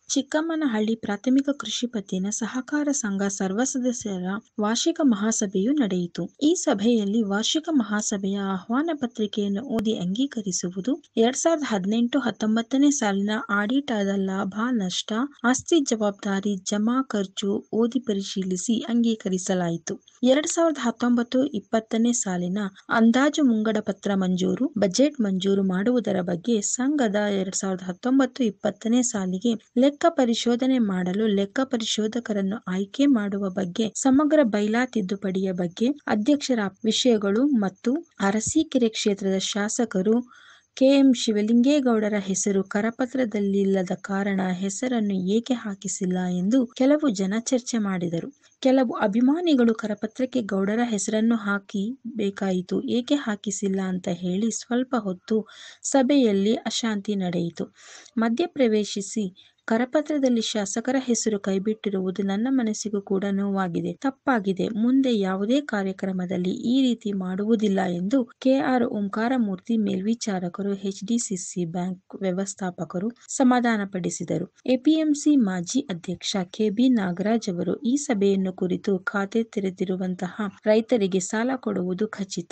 ಚಿಕ್ಕಮ್ಮನಹಳ್ಳಿ ಪ್ರಾಥಮಿಕ ಕೃಷಿ ಪತ್ತಿನ ಸಹಕಾರ ಸಂಘ ಸರ್ವ ಸದಸ್ಯರ ವಾರ್ಷಿಕ ಮಹಾಸಭೆಯು ನಡೆಯಿತು ಈ ಸಭೆಯಲ್ಲಿ ವಾರ್ಷಿಕ ಮಹಾಸಭೆಯ ಆಹ್ವಾನ ಪತ್ರಿಕೆಯನ್ನು ಓದಿ ಅಂಗೀಕರಿಸುವುದು ಎರಡ್ ಸಾವಿರದ ಹದಿನೆಂಟು ಹತ್ತೊಂಬತ್ತನೇ ಸಾಲಿನ ಆಡಿಟದ ಲಾಭ ನಷ್ಟ ಆಸ್ತಿ ಜವಾಬ್ದಾರಿ ಜಮಾ ಖರ್ಚು ಓದಿ ಪರಿಶೀಲಿಸಿ ಅಂಗೀಕರಿಸಲಾಯಿತು ಎರಡ್ ಸಾವಿರದ ಹತ್ತೊಂಬತ್ತು ಇಪ್ಪತ್ತನೇ ಸಾಲಿನ ಅಂದಾಜು ಮುಂಗಡ ಪತ್ರ ಮಂಜೂರು ಬಜೆಟ್ ಮಂಜೂರು ಮಾಡುವುದರ ಬಗ್ಗೆ ಸಂಘದ ಎರಡ್ ಸಾವಿರದ ಹತ್ತೊಂಬತ್ತು ಇಪ್ಪತ್ತನೇ ಸಾಲಿಗೆ ಲೆಕ್ಕ ಪರಿಶೋಧನೆ ಮಾಡಲು ಲೆಕ್ಕ ಪರಿಶೋಧಕರನ್ನು ಆಯ್ಕೆ ಮಾಡುವ ಬಗ್ಗೆ ಸಮಗ್ರ ಬೈಲಾ ತಿದ್ದುಪಡಿಯ ಬಗ್ಗೆ ಅಧ್ಯಕ್ಷರ ವಿಷಯಗಳು ಮತ್ತು ಅರಸೀಕೆರೆ ಕ್ಷೇತ್ರದ ಶಾಸಕರು ಕೆಎಂ ಶಿವಲಿಂಗೇಗೌಡರ ಹೆಸರು ಕರಪತ್ರದಲ್ಲಿಲ್ಲದ ಕಾರಣ ಹೆಸರನ್ನು ಏಕೆ ಹಾಕಿಸಿಲ್ಲ ಎಂದು ಕೆಲವು ಜನ ಚರ್ಚೆ ಮಾಡಿದರು ಕೆಲವು ಅಭಿಮಾನಿಗಳು ಕರಪತ್ರಕ್ಕೆ ಗೌಡರ ಹೆಸರನ್ನು ಹಾಕಿ ಬೇಕಾಯಿತು ಏಕೆ ಹಾಕಿಸಿಲ್ಲ ಅಂತ ಹೇಳಿ ಸ್ವಲ್ಪ ಹೊತ್ತು ಸಭೆಯಲ್ಲಿ ಅಶಾಂತಿ ನಡೆಯಿತು ಮಧ್ಯಪ್ರವೇಶಿಸಿ ಕರಪತ್ರದಲ್ಲಿ ಶಾಸಕರ ಹೆಸರು ಕೈಬಿಟ್ಟಿರುವುದು ನನ್ನ ಮನಸ್ಸಿಗೂ ಕೂಡ ನೋವಾಗಿದೆ ತಪ್ಪಾಗಿದೆ ಮುಂದೆ ಯಾವುದೇ ಕಾರ್ಯಕ್ರಮದಲ್ಲಿ ಈ ರೀತಿ ಮಾಡುವುದಿಲ್ಲ ಎಂದು ಕೆಆರ್ ಓಂಕಾರಮೂರ್ತಿ ಮೇಲ್ವಿಚಾರಕರು ಎಚ್ಡಿಸಿಸಿ ಬ್ಯಾಂಕ್ ವ್ಯವಸ್ಥಾಪಕರು ಸಮಾಧಾನಪಡಿಸಿದರು ಎಪಿಎಂಸಿ ಮಾಜಿ ಅಧ್ಯಕ್ಷ ಕೆಬಿ ನಾಗರಾಜ್ ಅವರು ಈ ಸಭೆಯನ್ನು ಕುರಿತು ಖಾತೆ ತೆರೆದಿರುವಂತಹ ರೈತರಿಗೆ ಸಾಲ ಕೊಡುವುದು ಖಚಿತ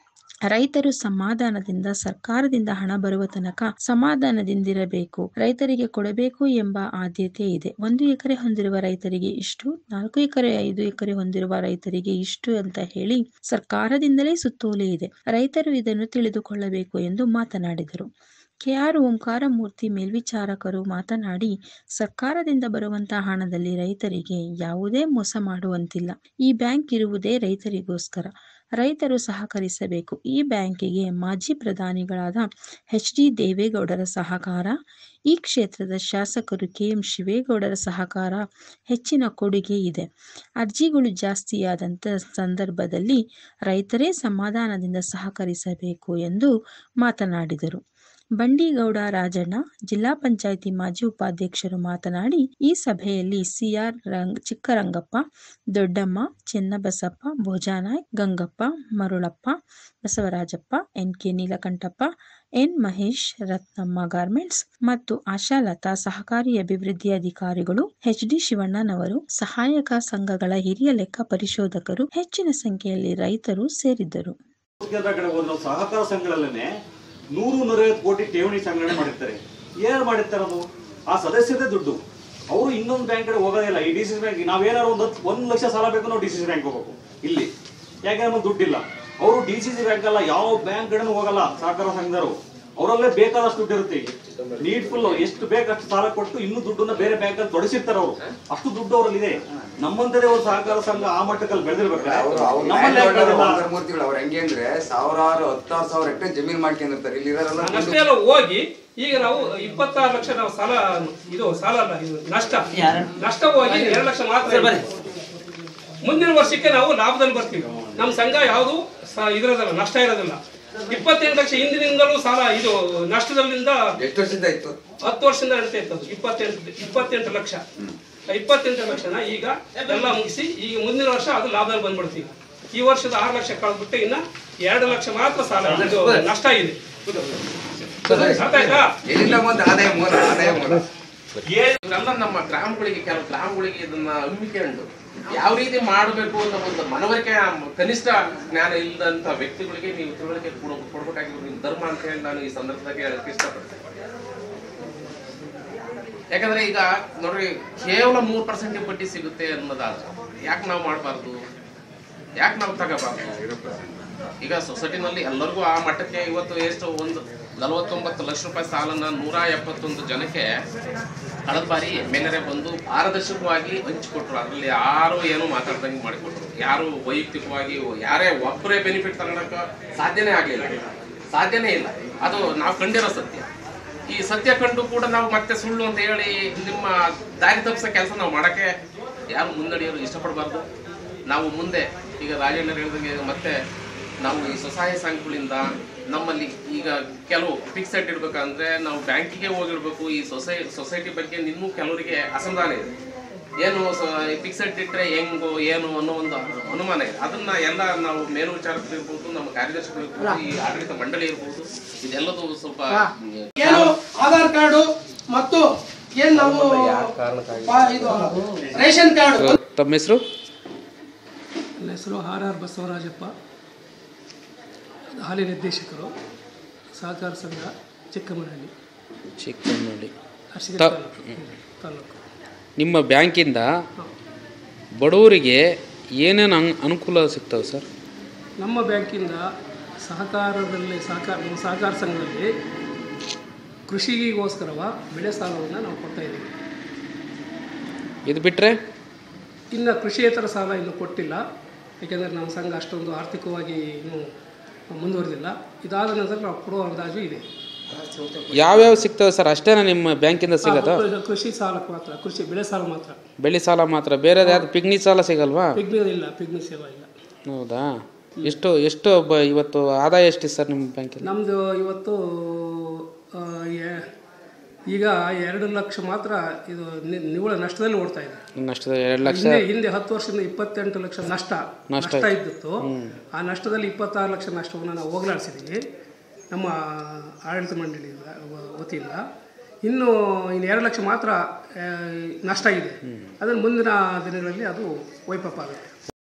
ರೈತರು ಸಮಾಧಾನದಿಂದ ಸರ್ಕಾರದಿಂದ ಹಣ ಬರುವ ತನಕ ಸಮಾಧಾನದಿಂದಿರಬೇಕು ರೈತರಿಗೆ ಕೊಡಬೇಕು ಎಂಬ ಆದ್ಯತೆ ಇದೆ ಒಂದು ಎಕರೆ ಹೊಂದಿರುವ ರೈತರಿಗೆ ಇಷ್ಟು ನಾಲ್ಕು ಎಕರೆ ಐದು ಎಕರೆ ಹೊಂದಿರುವ ರೈತರಿಗೆ ಇಷ್ಟು ಅಂತ ಹೇಳಿ ಸರ್ಕಾರದಿಂದಲೇ ಸುತ್ತೋಲೆ ಇದೆ ರೈತರು ಇದನ್ನು ತಿಳಿದುಕೊಳ್ಳಬೇಕು ಎಂದು ಮಾತನಾಡಿದರು ಕೆಆರ್ ಓಂಕಾರಮೂರ್ತಿ ಮೇಲ್ವಿಚಾರಕರು ಮಾತನಾಡಿ ಸರ್ಕಾರದಿಂದ ಬರುವಂತಹ ಹಣದಲ್ಲಿ ರೈತರಿಗೆ ಯಾವುದೇ ಮೋಸ ಮಾಡುವಂತಿಲ್ಲ ಈ ಬ್ಯಾಂಕ್ ಇರುವುದೇ ರೈತರಿಗೋಸ್ಕರ ರೈತರು ಸಹಕರಿಸಬೇಕು ಈ ಬ್ಯಾಂಕಿಗೆ ಮಾಜಿ ಪ್ರಧಾನಿಗಳಾದ ಎಚ್ ಡಿ ದೇವೇಗೌಡರ ಸಹಕಾರ ಈ ಕ್ಷೇತ್ರದ ಶಾಸಕರು ಕೆಎಂ ಶಿವೇಗೌಡರ ಸಹಕಾರ ಹೆಚ್ಚಿನ ಕೊಡುಗೆ ಇದೆ ಅರ್ಜಿಗಳು ಜಾಸ್ತಿಯಾದಂಥ ಸಂದರ್ಭದಲ್ಲಿ ರೈತರೇ ಸಮಾಧಾನದಿಂದ ಸಹಕರಿಸಬೇಕು ಎಂದು ಮಾತನಾಡಿದರು ಬಂಡಿಗೌಡ ರಾಜಣ್ಣ ಜಿಲ್ಲಾ ಪಂಚಾಯಿತಿ ಮಾಜಿ ಉಪಾಧ್ಯಕ್ಷರು ಮಾತನಾಡಿ ಈ ಸಭೆಯಲ್ಲಿ ಸಿಆರ್ ರಂಗ್ ಚಿಕ್ಕರಂಗಪ್ಪ ದೊಡ್ಡಮ್ಮ ಚೆನ್ನಬಸಪ್ಪ ಭೋಜಾನಾಯ್ Gangappa Marulappa Basavarajappa N K Neelakanthappa N Mahesh Ratnamma garments ಮತ್ತು ಆಶಾಲತಾ ಸಹಕಾರಿ ಅಭಿವೃದ್ಧಿ ಅಧಿಕಾರಿಗಳು ಎಚ್ ಡಿ ಶಿವಣ್ಣನವರು ಸಹಾಯಕ ಸಂಘಗಳ ಹಿರಿಯ ಲೆಕ್ಕ ಪರಿಶೋಧಕರು ಹೆಚ್ಚಿನ ಸಂಖ್ಯೆಯಲ್ಲಿ ರೈತರು ಸೇರಿದ್ದರು ಕೇಂದ್ರ ಕಡೆ ಹೋದ್ರೆ ನಾವು ಸಹಕಾರ ಸಂಘಗಳಲ್ಲೇನೆ ನೂರು ನೂರೈವತ್ತು ಕೋಟಿ ಠೇವಣಿ ಸಂಗ್ರಹಣೆ ಮಾಡಿರ್ತಾರೆ ಏನ್ ಮಾಡಿರ್ತಾರೆ ಅದು ಆ ಸದಸ್ಯತೆ ದುಡ್ಡು ಅವರು ಇನ್ನೊಂದು ಬ್ಯಾಂಕ್ ಕಡೆ ಹೋಗೋದಿಲ್ಲ ಈ ಡಿ ಸಿ ಬ್ಯಾಂಕ್ ನಾವೇನಾದ್ರು ಒಂದು ಹತ್ತು ಒಂದು ಲಕ್ಷ ಸಾಲ ಬೇಕು ನಾವು ಡಿ ಸಿ ಸಿ ಬ್ಯಾಂಕ್ ಹೋಗ್ಬೇಕು ಇಲ್ಲಿ ಯಾಕೆ ನಮಗೆ ದುಡ್ಡಿಲ್ಲ ಅವರು ಡಿ ಸಿ ಸಿ ಬ್ಯಾಂಕ್ ಅಲ್ಲ ಯಾವ ಬ್ಯಾಂಕ್ ಕಡೆನೂ ಹೋಗಲ್ಲ ಸಹಕಾರ ಸಂಘದವರು ಅವರಲ್ಲೇ ಬೇಕಾದಷ್ಟು ದುಡ್ಡು ಇರುತ್ತೆ ನೀಡ್ಫುಲ್ ಎಷ್ಟು ಬೇಕು ಅಷ್ಟು ಸಾಲ ಕೊಟ್ಟು ಇನ್ನೂ ದುಡ್ಡನ್ನ ಬೇರೆ ಬ್ಯಾಂಕ್ ಅಲ್ಲಿ ತೊಡಸಿರ್ತಾರೆ ಅವರು ಅಷ್ಟು ದುಡ್ಡು ಅವರಲ್ಲಿ ಇದೆ ನಮ್ಮಂತದೇ ಒಂದು ಸಹಕಾರ ಸಂಘ ಆ ಮಟ್ಟದಲ್ಲಿ ಬೆಳೆದಿರ್ಬೇಕಾದ್ರೆ ಅವ್ರು ಅವ್ರು ನಮ್ಮಲ್ಲಿ ಯಾಕೆ ಬೆಳೆದಿಲ್ಲ? ಮೂರ್ತಿಗಳು ಅವ್ರು ಹೆಂಗೆ ಅಂದ್ರೆ ಸಾವಿರಾರು ಹತ್ತಾರು ಸಾವಿರ ಹೆಕ್ಟೇರ್ ಜಮೀನ್ ಮಾಡ್ಕೊಂಡಿರ್ತಾರೆ ಇಲ್ಲಿ ಇರೋರೆಲ್ಲ ಅಷ್ಟೇ ಎಲ್ಲ ಹೋಗಿ ಈಗ ನಾವು ಇಪ್ಪತ್ತಾರು ಲಕ್ಷ ನಾವು ಸಾಲ ಇದು ಸಾಲ ಅಲ್ಲ ಇದು ನಷ್ಟ ನಷ್ಟ ಹೋಗಿ ಎರಡು ಲಕ್ಷ ಮಾತ್ರ ಇದೆ. ಮುಂದಿನ ವರ್ಷಕ್ಕೆ ನಾವು ಲಾಭದಲ್ಲಿ ಬರ್ತೀವಿ ನಮ್ಮ ಸಂಘ ಯಾವುದು ಇದಿರೋದಿಲ್ಲ ನಷ್ಟ ಇರೋದಿಲ್ಲ ಇಪ್ಪತ್ತೆಂಟು ಲಕ್ಷ ಹಿಂದಿನಿಂದಲೂ ಸಾಲ ಇದು ನಷ್ಟದಲ್ಲಿಂದ ಎಷ್ಟು ವರ್ಷದಿಂದ ಇತ್ತು ಹತ್ತು ವರ್ಷದಿಂದ ನಡೀತಾ ಇತ್ತು ಅದು. ಇಪ್ಪತ್ತೆಂಟು ಇಪ್ಪತ್ತೆಂಟು ಲಕ್ಷ ಇಪ್ಪತ್ತೆಂಟು ಲಕ್ಷನ ಈಗ ಎಲ್ಲ ಮುಗಿಸಿ ಈಗ ಮುಂದಿನ ವರ್ಷ ಅದು ಲಾಭದಲ್ಲಿ ಬಂದ್ಬಿಡ್ತೀವಿ ಈ ವರ್ಷದ ಆರು ಲಕ್ಷ ಕಳೆದ್ಬಿಟ್ಟು ಇನ್ನ ಎರಡು ಲಕ್ಷ ಮಾತ್ರ ಸಾಲ ಇದು ನಷ್ಟ ಇದೆ ಅರ್ಥ ಆಯ್ತಾ ಎಲ್ಲಿಂದ ಬಂದ ಆದಾಯ ಮೂಲ ಆದಾಯ ಮೂಲ ಇವರೆಲ್ಲ ನಮ್ಮ ಗ್ರಾಮಗಳಿಗೆ ಕೆಲವು ಗ್ರಾಮಗಳಿಗೆ ಇದನ್ನ ಹಮ್ಮಿಕೊಂಡು ಯಾವ ರೀತಿ ಮಾಡಬೇಕು ಅನ್ನೋ ಒಂದು ಮನವರಿಕೆ ಕನಿಷ್ಠ ಜ್ಞಾನ ಇಲ್ಲದಂತ ವ್ಯಕ್ತಿಗಳಿಗೆ ನೀವು ತಿಳುವಳಿಕೆ ಕೊಡ ಕೊಡ್ಬೇಕಾಗಿರೋ ನಿಮ್ಮ ಧರ್ಮ ಅಂತ ಹೇಳಿ ನಾನು ಈ ಸಂದರ್ಭದಾಗ ಹೇಳಕ್ ಇಷ್ಟಪಡ್ತೇನೆ ಯಾಕಂದ್ರೆ ಈಗ ನೋಡ್ರಿ ಕೇವಲ ಮೂರ್ ಪರ್ಸೆಂಟ್ ಬಡ್ಡಿ ಸಿಗುತ್ತೆ ಅನ್ನೋದಾದ್ರೆ ಯಾಕೆ ನಾವು ಮಾಡಬಾರ್ದು ಯಾಕೆ ನಾವು ತಗೋಬಾರ್ದು ಈಗ ಸೊಸೈಟಿನಲ್ಲಿ ಎಲ್ಲರಿಗೂ ಆ ಮಟ್ಟಕ್ಕೆ ಇವತ್ತು ಎಷ್ಟು ಒಂದು ನಲವತ್ತೊಂಬತ್ತು ಲಕ್ಷ ರೂಪಾಯಿ ಸಾಲನ್ನ ನೂರ ಎಪ್ಪತ್ತೊಂದು ಜನಕ್ಕೆ ಕಳೆದ ಬಾರಿ ಎಮ್ ಎಲ್ ಬಂದು ಪಾರದರ್ಶಕವಾಗಿ ಹಂಚಿಕೊಟ್ರು ಅದರಲ್ಲಿ ಯಾರು ಏನು ಮಾತಾಡ್ದಂಗೆ ಮಾಡಿಕೊಟ್ರು ಯಾರು ವೈಯಕ್ತಿಕವಾಗಿ ಯಾರೇ ಒಬ್ಬರೇ ಬೆನಿಫಿಟ್ ತಗೊಳಕ ಸಾಧ್ಯನೇ ಆಗಲಿಲ್ಲ ಸಾಧ್ಯನೇ ಇಲ್ಲ ಅದು ನಾವು ಕಂಡಿರೋ ಸತ್ಯ ಈ ಸತ್ಯ ಕಂಡು ಕೂಡ ನಾವು ಮತ್ತೆ ಸುಳ್ಳು ಅಂತ ಹೇಳಿ ನಿಮ್ಮ ದಾರಿ ತಪ್ಪಿಸೋ ಕೆಲಸ ನಾವು ಮಾಡಕ್ಕೆ ಯಾರು ಮುನ್ನಡೆಯಲು ಇಷ್ಟಪಡಬಾರ್ದು ನಾವು ಮುಂದೆ ಈಗ ರಾಜಣ್ಣರು ಹೇಳಿದಂಗೆ ಮತ್ತೆ ನಾವು ಈ ಸ್ವಸಹಾಯ ಸಂಘಗಳಿಂದ ನಮ್ಮಲ್ಲಿ ಈಗ ಕೆಲವು ಫಿಕ್ಸೆಡ್ ಇಡ್ಬೇಕಂದ್ರೆ ನಾವು ಬ್ಯಾಂಕಿಗೆ ಹೋಗಿಡ್ಬೇಕು ಈ ಸೊಸೈ ಸೊಸೈಟಿ ಬಗ್ಗೆ ಇನ್ನೂ ಕೆಲವರಿಗೆ ಅಸಮಾಧಾನ ಇದೆ ಏನು ಫಿಕ್ಸೆಡ್ ಇಟ್ಟರೆ ಹೆಂಗೋ ಏನು ಅನ್ನೋ ಒಂದು ಅನುಮಾನ ಇದೆ ಅದನ್ನ ಎಲ್ಲ ನಾವು ಮೇಲ್ವಿಚಾರಕರು ಇರ್ಬೋದು ನಮ್ಮ ಕಾರ್ಯದರ್ಶಿಗಳು ಇರ್ಬೋದು ಈ ಆಡಳಿತ ಮಂಡಳಿ ಇರ್ಬೋದು ಇದೆಲ್ಲದು ಸ್ವಲ್ಪ ಏನು ಆಧಾರ್ ಕಾರ್ಡು ಮತ್ತು ಏನ್ ನಾವು ಪಾ- ಇದು ರೇಷನ್ ಕಾರ್ಡ್ ತಮ್ಮ ಹೆಸರು ನನ್ನ ಹೆಸರು ಆರ್ ಆರ್ ಬಸವರಾಜಪ್ಪ ಹಾಲಿ ನಿರ್ದೇಶಕರು ಸಹಕಾರ ಸಂಘ ಚಿಕ್ಕಮನಹಳ್ಳಿ ಚಿಕ್ಕಮಗಳೂರು ಅರಸೀಕೆರೆ ತ- ತಾಲೂಕು ತಾಲೂಕು ನಿಮ್ಮ ಬ್ಯಾಂಕಿಂದ ಬಡವರಿಗೆ ಏನೇನು ಅನ್ ಅನುಕೂಲ ಸಿಗ್ತವೆ ಸರ್ ನಮ್ಮ ಬ್ಯಾಂಕಿಂದ ಸಹಕಾರದಲ್ಲಿ ಸಹಕಾರ ನಮ್ಮ ಸಹಕಾರ ಸಂಘದಲ್ಲಿ ಕೃಷಿಗೋಸ್ಕರವ ಬೆಳೆ ಸಾಲವನ್ನು ನಾವು ಕೊಡ್ತಾ ಇದ್ದೀವಿ ಇದು ಬಿಟ್ಟರೆ ಇನ್ನು ಕೃಷಿಯೇತರ ಸಾಲ ಇನ್ನೂ ಕೊಟ್ಟಿಲ್ಲ ಏಕೆಂದರೆ ನಮ್ಮ ಸಂಘ ಅಷ್ಟೊಂದು ಆರ್ಥಿಕವಾಗಿ ಇನ್ನೂ ಮುಂದುವರೆದಿಲ್ಲ ಇದಾದ ನಂತರ ನಾವು ಕೊಡುವ ಅಂದಾಜು ಇದೆ ಯಾವ್ಯಾವ ಸಿಗ್ತವೆ ಸರ್ ಅಷ್ಟೇನಾ ನಿಮ್ಮ ಬ್ಯಾಂಕಿಂದ ಸಿಗೋದು ಆ, ಕೃಷಿ ಸಾಲಕ್ಕೆ ಮಾತ್ರ ಕೃಷಿ ಬೆಳೆ ಸಾಲ ಮಾತ್ರ ಬೆಳೆ ಸಾಲ ಮಾತ್ರ ಬೇರೆದು ಯಾವ್ದು ಪಿಗ್ನಿ ಸಾಲ ಸಿಗಲ್ವಾ ಪಿಗ್ನಿ ಇಲ್ಲ ಪಿಗ್ನಿ ಸೇವಾ ಇಲ್ಲ ಹೌದಾ ಎಷ್ಟು ಎಷ್ಟು ಬ ಇವತ್ತು ಆದಾಯ ಎಷ್ಟಿದೆ ಸರ್ ನಿಮ್ಮ ಬ್ಯಾಂಕಿಂದ ನಮ್ಮದು ಇವತ್ತು ಆ, ಎ- ಈಗ ಎರಡು ಲಕ್ಷ ಮಾತ್ರ ಇದು ನಿ- ನಿವ್ವಳ ನಷ್ಟದಲ್ಲಿ ಓಡ್ತಾ ಇದೆ ನಷ್ಟದ ಎರಡು ಲಕ್ಷ ಹಿಂದೆ ಹಿಂದೆ ಹತ್ತು ವರ್ಷದಿಂದ ಇಪ್ಪತ್ತೆಂಟು ಲಕ್ಷ ನಷ್ಟ ನಷ್ಟ ನಷ್ಟ ಇದ್ದಿತ್ತು ಆ ನಷ್ಟದಲ್ಲಿ ಇಪ್ಪತ್ತಾರು ಲಕ್ಷ ನಷ್ಟವನ್ನು ನಾವು ಹೋಗಲಾಡಿಸಿದ್ದೀವಿ ನಮ್ಮ ಆಡಳಿತ ಮಂಡಳಿಯಿಂದ ವ- ವತಿಯಿಂದ ಇನ್ನು ಇನ್ನು ಎರಡು ಲಕ್ಷ ಮಾತ್ರ ಆ, ನಷ್ಟ ಇದೆ ಅದನ್ನು ಮುಂದಿನ ದಿನಗಳಲ್ಲಿ ಅದು ವೈಪಪ್ ಆಗುತ್ತೆ